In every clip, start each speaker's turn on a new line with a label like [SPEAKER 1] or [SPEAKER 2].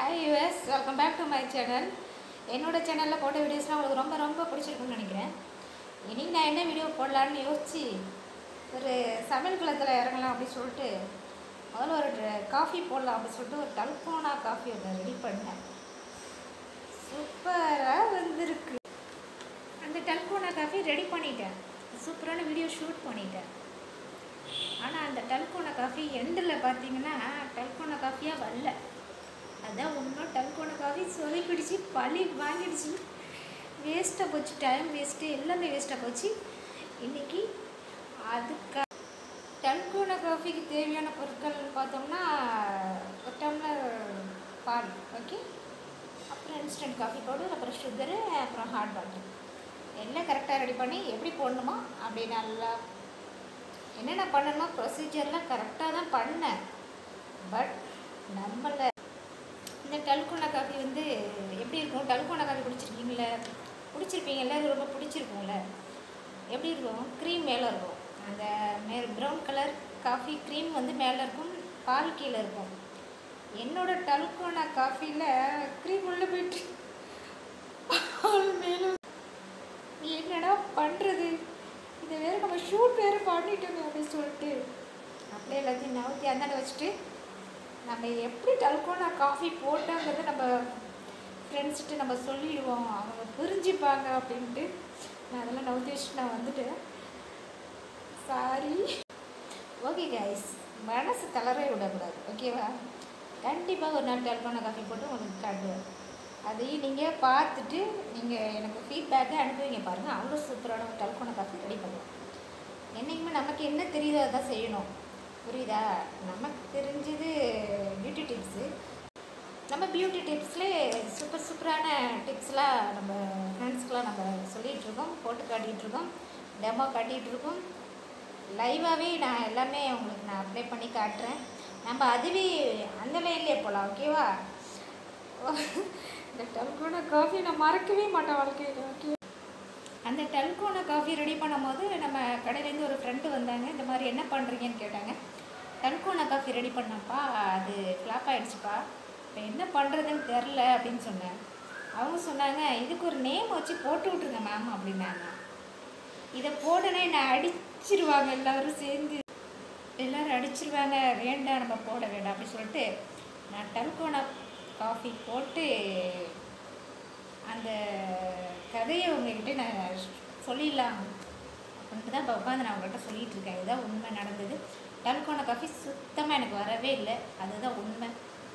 [SPEAKER 1] hi US welcome back to my channel என்னோட சேனலில் போட்ட வீடியோஸ்லாம் உங்களுக்கு ரொம்ப ரொம்ப பிடிச்சிருக்குன்னு நினைக்கிறேன் இன்றைக்கி நான் என்ன வீடியோ போடலான்னு யோசிச்சு ஒரு சமையல் குளத்தில் இறங்கலாம் அப்படின்னு சொல்லிட்டு முதல்ல ஒரு காஃபி போடலாம் அப்படின்னு சொல்லிட்டு ஒரு டல்கோனா காஃபி ஒன்று ரெடி பண்ணேன் சூப்பராக வந்திருக்கு அந்த டல்கோனா காஃபி ரெடி பண்ணிட்டேன் சூப்பரான வீடியோ ஷூட் பண்ணிட்டேன் ஆனால் அந்த டல்கோனா காஃபி எண்டில் பார்த்தீங்கன்னா டல்கோனா காஃபியாக வரல அதான் ஒன்றும் டல்கோனா காஃபி சொதை பிடிச்சி பழி வாங்கிடுச்சு வேஸ்ட்டாக போச்சு டைம் வேஸ்ட்டு எல்லாமே வேஸ்ட்டாக போச்சு இன்றைக்கி அதுக்கு டல்கோனா காஃபிக்கு தேவையான பொருட்கள் பார்த்தோம்னா ஒரு டம்ளர் பால் ஓகே அப்புறம் இன்ஸ்டன்ட் காஃபி பவுடர் அப்புறம் சுகரு அப்புறம் ஹாட் வாட்டர் எல்லாம் கரெக்டாக ரெடி பண்ணி எப்படி போடணுமோ அப்படி நல்லா என்னென்ன பண்ணணுமோ ப்ரொசீஜர்லாம் கரெக்டாக தான் பண்ணேன் பட் நம்மளை இந்த டல்கோனா காஃபி வந்து எப்படி இருக்கும் டல்கோனா காஃபி குடிச்சிருக்கீங்கள குடிச்சிருப்பீங்கல்ல அது ரொம்ப பிடிச்சிருக்கும்ல எப்படி இருக்கும் க்ரீம் மேலே இருக்கும் அந்த மே ப்ரௌன் கலர் காஃபி க்ரீம் வந்து மேலே இருக்கும் பால் கீழே இருக்கும் என்னோட டல்கோனா காஃபியில் க்ரீம் உள்ளே போயிட்டு பால் மேலே என்னடா பண்ணுறது இதை வேறு நம்ம ஷூட் வேறு பண்ணிட்டோமே அப்படின்னு சொல்லிட்டு அப்படியே எல்லாத்தையும் நவுத்தி அந்தாண்ட வச்சுட்டு நம்ம எப்படி டல்கோனா காஃபி போட்டோங்கிறத நம்ம ஃப்ரெண்ட்ஸ்கிட்ட நம்ம சொல்லிடுவோம் அவங்க புரிஞ்சுப்பாங்க அப்படின்ட்டு நான் அதெல்லாம் நவுத்தி வச்சுட்டு நான் வந்துட்டேன் சாரி ஓகே கைஸ் மனசு தளரவே விடக்கூடாது ஓகேவா கண்டிப்பாக ஒரு நாள் டல்கோனா காஃபி போட்டு உங்களுக்கு காட்டுவேன் அதையும் நீங்கள் பார்த்துட்டு நீங்கள் எனக்கு ஃபீட்பேக்கை அனுப்புவீங்க பாருங்கள் அவ்வளோ சூப்பரான ஒரு டல்கோனா காஃபி ரெடி பண்ணுவோம் என்றைக்குமே நமக்கு என்ன தெரியுதோ அதான் செய்யணும் புரியுதா நமக்கு தெரிஞ்சது பியூட்டி டிப்ஸு நம்ம பியூட்டி டிப்ஸ்லேயே சூப்பர் சூப்பரான டிப்ஸ்லாம் நம்ம ஃப்ரெண்ட்ஸ்க்கெலாம் நம்ம சொல்லிகிட்ருக்கோம் போட்டு காட்டிகிட்ருக்கோம் டெமோ காட்டிகிட்ருக்கோம் லைவாகவே நான் எல்லாமே உங்களுக்கு நான் அப்ளை பண்ணி காட்டுறேன் நம்ம அதுவே அந்த லைன்லேயே போகலாம் ஓகேவா இந்த டல்கோனா காஃபி நான் மறக்கவே மாட்டேன் வாழ்க்கையில் ஓகே அந்த டல்கோனா காஃபி ரெடி பண்ணும்போது நம்ம கடையிலேருந்து ஒரு ஃப்ரெண்டு வந்தாங்க இந்த மாதிரி என்ன பண்ணுறீங்கன்னு கேட்டாங்க டல்கோனா காஃபி ரெடி பண்ணப்பா அது ஃப்ளாப் ஆகிடுச்சுப்பா இப்போ என்ன பண்ணுறதுன்னு தெரில அப்படின்னு சொன்னேன் அவங்க சொன்னாங்க இதுக்கு ஒரு நேம் வச்சு போட்டு விட்ருங்க மேம் அப்படின்னாங்க இதை போடனே நான் அடிச்சிருவாங்க எல்லோரும் சேர்ந்து எல்லோரும் அடிச்சிருவாங்க வேண்டாம் நம்ம போட வேண்டாம் அப்படின்னு சொல்லிட்டு நான் டல்கோனா காஃபி போட்டு அந்த கதையை உங்ககிட்ட நான் சொல்லிடலாம் அப்படின்ட்டு தான் இப்போ உட்காந்து நான் உங்கள்கிட்ட சொல்லிகிட்டு இருக்கேன் இதுதான் உண்மை நடந்தது டல்கோனா காஃபி சுத்தமாக எனக்கு வரவே இல்லை அதுதான் உண்மை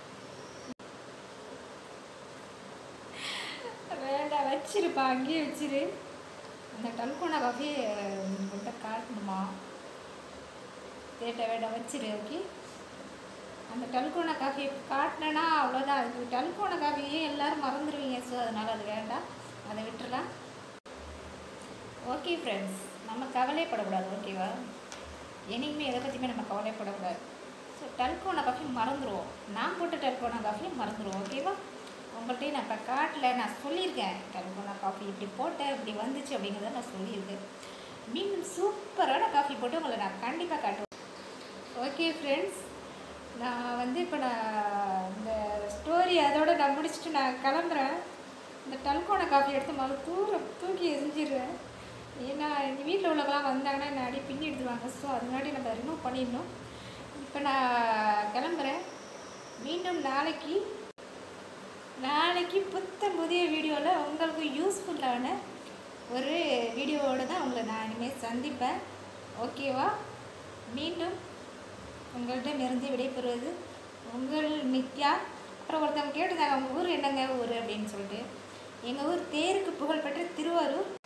[SPEAKER 1] வேண்டாம் வச்சிருப்பா அங்கேயே வச்சிரு அந்த டல்கோனா காஃபி உங்கள்கிட்ட காட்டணுமா தேட்ட வேண்டாம் வச்சிரு ஓகே அந்த டல்கோனா காஃபி காட்டினேன்னா அவ்வளோதான் அது டல்கோனா காஃபியே எல்லோரும் மறந்துடுவீங்க ஸோ அதனால் அது வேண்டாம் அதை விட்டுறலாம் ஓகே ஃப்ரெண்ட்ஸ் நம்ம கவலைப்படக்கூடாது ஓகேவா என்னைக்குமே எதை பற்றியுமே நம்ம கவலைப்படக்கூடாது ஸோ டல்கோனா காஃபி மறந்துடுவோம் நான் போட்ட டல்கோனா காஃபி மறந்துடுவோம் ஓகேவா உங்கள்கிட்டயும் நான் இப்போ காட்டல நான் சொல்லியிருக்கேன் டல்கோனா காஃபி இப்படி போட்டேன் இப்படி வந்துச்சு அப்படிங்கிறத நான் சொல்லியிருக்கேன் மீண்டும் சூப்பரான காஃபி போட்டு உங்களை நான் கண்டிப்பாக காட்டுவேன் ஓகே ஃப்ரெண்ட்ஸ் நான் வந்து இப்போ நான் இந்த ஸ்டோரி அதோட நான் முடிச்சுட்டு நான் கிளம்புறேன் இந்த டல்கோனா காஃபி எடுத்து முதல்ல தூர தூக்கி எரிஞ்சிடுறேன் ஏன்னா எங்கள் வீட்டில் உள்ளவங்களாம் வந்தாங்கன்னா என்ன அடி பின்னி எடுத்துருவாங்க ஸோ அது முன்னாடி நம்ம ரிமூவ் பண்ணிடணும் இப்போ நான் கிளம்புறேன் மீண்டும் நாளைக்கு நாளைக்கு புத்தம் புதிய வீடியோவில் உங்களுக்கு யூஸ்ஃபுல்லான ஒரு வீடியோவோடு தான் உங்களை நான் இனிமேல் சந்திப்பேன் ஓகேவா மீண்டும் உங்கள்கிட்ட இருந்து விடைபெறுவது உங்கள் நித்யா அப்புறம் ஒருத்தவங்க கேட்டுதாங்க உங்கள் ஊர் என்னங்க ஊர் அப்படின்னு சொல்லிட்டு எங்கள் ஊர் தேருக்கு புகழ்பெற்ற திருவாரூர்